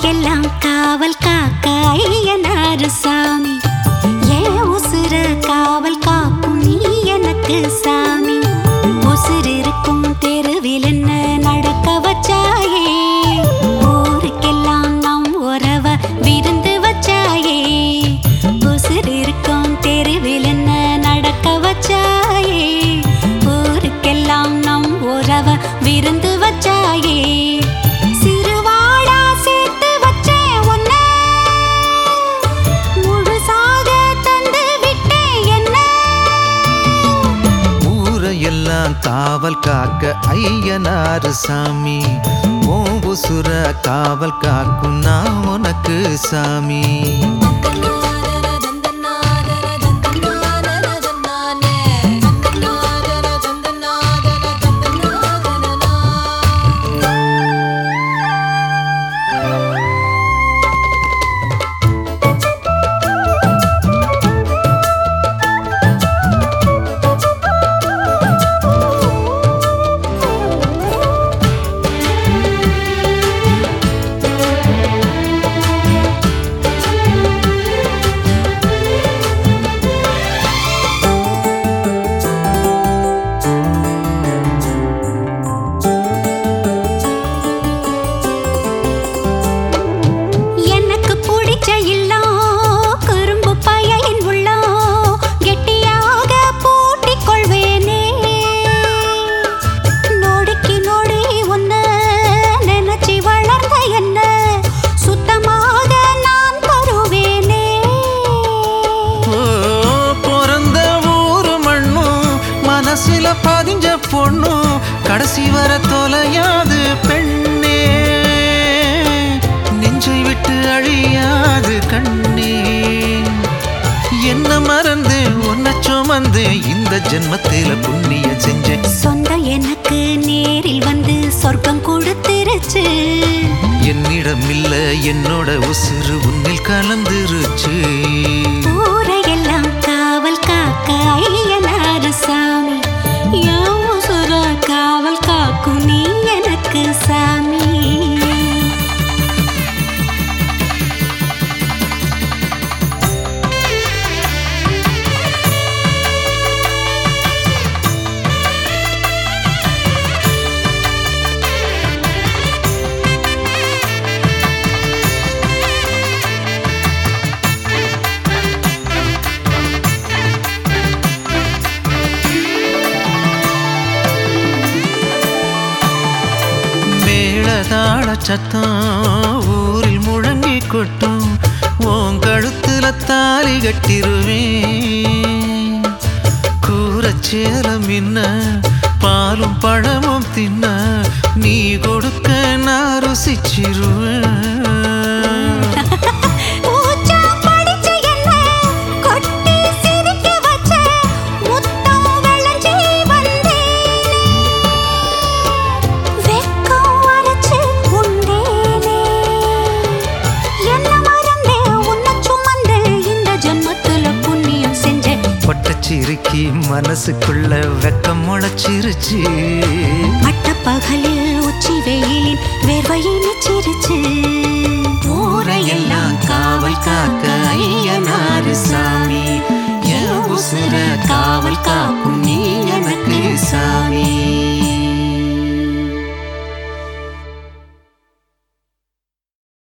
ஊரையெல்லாம் காவல் காக்க ஐயனாரு சாமி ஏன் உசுர காவல் காக்கும் நீ எனக்கு சாமி உசுர் இருக்கும் தெருவில் என்ன நடக்க வச்சாயே ஊருக்கெல்லாம் நம் உறவ விருந்து வச்சாயே உசுர் இருக்கும் தெருவில் என்ன நடக்க வச்சாயே ஊருக்கெல்லாம் நம் உறவ விருந்து வச்சாயே சிறுவாடா சேர்த்து வச்சேன் உன்னை முழுசாக தந்து விட்டேன் என்ன ஊரையெல்லாம் காவல் காக்க ஐயனாரு சாமி ஓம் உசுர காவல் காக்கும் நான் உனக்கு சாமி எனக்கு பிடிச்ச இல்லம் குறும்பு பயலின் உள்ளம் கெட்டியாக பூட்டிக் கொள்வேனே நொடிக்கு நொடி உன்னை நினைச்சு வளர்ந்த என்ன சுத்தமாக நான் தருவேனே ஓ, பிறந்த ஊரு மண்ணும் மனசுல பதிஞ்ச பொண்ணும் கடைசி வர தொலையாது பெண்ணே நெஞ்சை விட்டு அழியாது கண்ணே என்ன மறந்து உன்னை சுமந்து இந்த ஜென்மத்தில புண்ணியம் செஞ்சேன் சொந்தம் எனக்கு நேரில் வந்து சொர்க்கம் கொடுத்துருச்சு என்னிடம் இல்ல என்னோட உசுறு உன்னில் கலந்துருச்சு ஊரையெல்லாம் காவல் காக்க ஐயனாரு சாமி என் உசுர காவல் காக்கும் நீ எனக்கு சாமி மேளதாள சத்தம் ஊரில் முழங்கி கொட்டும் உன் கழுத்துல தாலி கட்டிருவேன் கூரச்சேலம் இன்ன பாலும் பழமும் தின்ன நீ கொடுக்க நான் ருசிச்சிருவேன் ஊச்சம் படிச்ச என்ன கொட்டி சிரிக்க வச்ச முத்தம் விளைஞ்சி வந்தேனே வெக்கம் அரைச்சு உண்டேனே என்ன மறந்தே உன்னை சுமந்து இந்த ஜென்மத்துல புண்ணியம் செஞ்சேன் பொட்டச்சிருக்கி மனசுக்குள்ள வெக்கம் முளைச்சிருச்சு பட்ட பகலில் உச்சி வெயிலின் வேர்வையை நிச்சிருச்சு